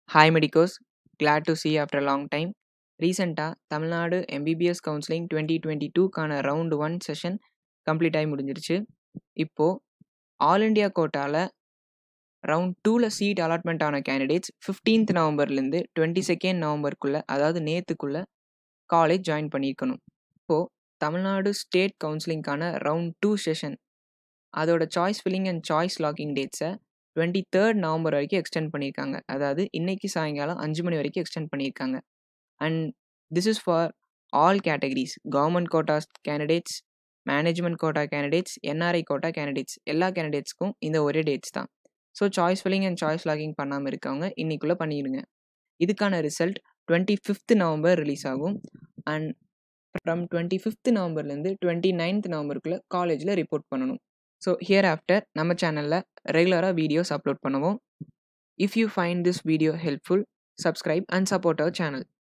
hi medicos glad to see after long time ரீசெண்டாக Tamil Nadu MBBS counselling twenty twenty டூக்கான round one session complete ஆகி முடிஞ்சிருச்சு இப்போது all India கோட்டாவில் ரவுண்ட் டூவில் சீட் அலாட்மெண்ட் ஆன கேண்டிடேட்ஸ் ஃபிஃப்டீன்த் நவம்பர்லேருந்து டுவெண்ட்டி செகண்ட் நவம்பருக்குள்ளே அதாவது நேற்றுக்குள்ளே காலேஜ் ஜாயின் பண்ணியிருக்கணும் இப்போது தமிழ்நாடு ஸ்டேட் கவுன்சிலிங்க்கான ரவுண்ட் டூ செஷன் அதோட choice filling and choice locking டேட்ஸை டுவெண்ட்டி தேர்ட் நவம்பர் வரைக்கும் எக்ஸ்டெண்ட் பண்ணியிருக்காங்க அதாவது இன்னைக்கு சாயங்காலம் அஞ்சு மணி வரைக்கும் எக்ஸ்டெண்ட் பண்ணியிருக்காங்க and this is for all categories government quota candidates management quota candidates NRI quota candidates எல்லா கேண்டிடேட்ஸ்க்கும் இந்த ஒரே டேட்ஸ் தான் so choice filling and choice locking பண்ணாமல் இருக்கவங்க இன்னைக்குள்ளே பண்ணிடுங்க இதுக்கான result twenty fifth November release ஆகும் அண்ட் ஃப்ரம் டுவெண்ட்டி ஃபிஃப்த் நவம்பர்லேருந்து டுவெண்ட்டி நைன்த் நவம்பருக்குள்ளே காலேஜில் ரிப்போர்ட் பண்ணணும் ஸோ ஹியர் ஆஃப்டர் நம்ம சேனலில் ரெகுலராக வீடியோஸ் அப்லோட் பண்ணுவோம் if you find this video helpful subscribe and support our channel